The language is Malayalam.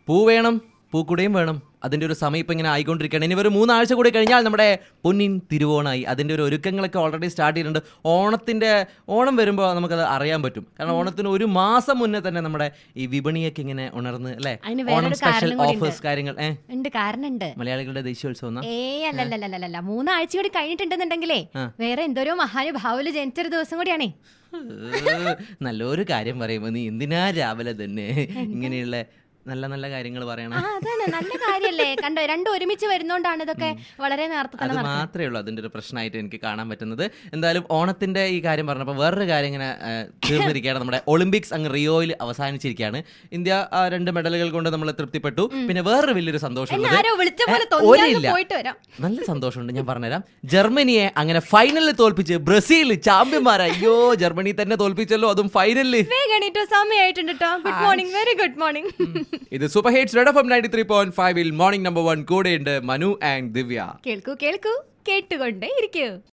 പൂ വേണം പൂക്കുടയും വേണം അതിൻ്റെ ഒരു സമയം ഇപ്പം ഇങ്ങനെ ആയിക്കൊണ്ടിരിക്കുകയാണ് ഇനി ഒരു മൂന്നാഴ്ച കൂടി കഴിഞ്ഞാൽ നമ്മുടെ പൊന്നിൻ തിരുവോണായി അതിൻ്റെ ഒരു ഒരുക്കങ്ങളൊക്കെ ഓൾറെഡി സ്റ്റാർട്ട് ചെയ്തിട്ടുണ്ട് ഓണത്തിൻ്റെ ഓണം വരുമ്പോൾ നമുക്കത് അറിയാൻ പറ്റും കാരണം ഓണത്തിന് ഒരു മാസം മുന്നേ തന്നെ നമ്മുടെ ഈ വിപണിയൊക്കെ ഇങ്ങനെ ഉണർന്ന് അല്ലേ അതിന് ഓണം വേറൊരു സ്പെഷ്യൽ കാരണം കൂടി ഓഫേഴ്സ് കാര്യങ്ങൾ ഏ ഉണ്ട് കാരണുണ്ട് മലയാളികളുടെ ദേശീയോത്സവം എന്നാ? ഏ അല്ലല്ലല്ലല്ല മൂന്നാഴ്ച കൂടി കഴിഞ്ഞിട്ടുണ്ടെന്നുണ്ടെങ്കിലേ ആ. വേറെ എന്തോരോ മഹാനുഭാവില് ജനിച്ചൊരു ദിവസം കൂടിയാണേ ഏ, നല്ലൊരു കാര്യം പറയുമ്പോൾ നീ എന്തിനാ രാവിലെ തന്നെ ഇങ്ങനെയുള്ള നല്ല നല്ല കാര്യങ്ങൾ പറയണേ ആ അതാണ് നല്ല കാര്യല്ലേ കണ്ടോ രണ്ടും ഒരുമിച്ച് വരുന്നോണ്ടാണ് ഇതൊക്കെ വളരെ നേരത്തെ അത് തന്നെ നടക്കുന്നത് മാത്രമേ ഉള്ളൂ അതിന്റെ ഒരു പ്രശ്നമായിട്ട് എനിക്ക് കാണാൻ പറ്റുന്നത് എന്തായാലും ഓണത്തിന്റെ ഈ കാര്യം പറഞ്ഞപ്പോൾ വേറൊരു കാര്യം ഇങ്ങനെ ആ, തീർന്നിരിക്കുകയാണ് നമ്മുടെ ഒളിമ്പിക്സ് അങ്ങ് റിയോയിൽ അവസാനിച്ചിരിക്കുകയാണ് ഇന്ത്യ ആ, രണ്ട് മെഡലുകൾ കൊണ്ട് നമ്മൾ തൃപ്തിപ്പെട്ടു പിന്നെ വേറൊരു വലിയൊരു എന്നെ സന്തോഷമുള്ളത് ആരോ വിളിച്ച പോലെ ഏ, തോന്നിയാൽ ഒരില്ല. പോയിട്ട് വരാം നല്ല സന്തോഷമുണ്ട് ഞാൻ പറഞ്ഞുതരാം ജർമ്മനിയെ അങ്ങനെ ഫൈനലിൽ തോൽപ്പിച്ച് ബ്രസീൽ ചാമ്പ്യന്മാരാ അയ്യോ ജർമ്മനി തന്നെ തോൽപ്പിച്ചല്ലോ അതും ഫൈനലിൽ വേഗം എണീറ്റോ സമയമായിട്ടുണ്ട് കേട്ടോ good morning very good morning ഇത് super hits red F M ninety three point ഫൈവിൽ മോർണിംഗ് നമ്പർ വൺ കൂടെയുണ്ട് മനു ആൻഡ് ദിവ്യ കേൾക്കൂ കേൾക്കൂ കേട്ടുകൊണ്ടേ ഇരിക്കൂ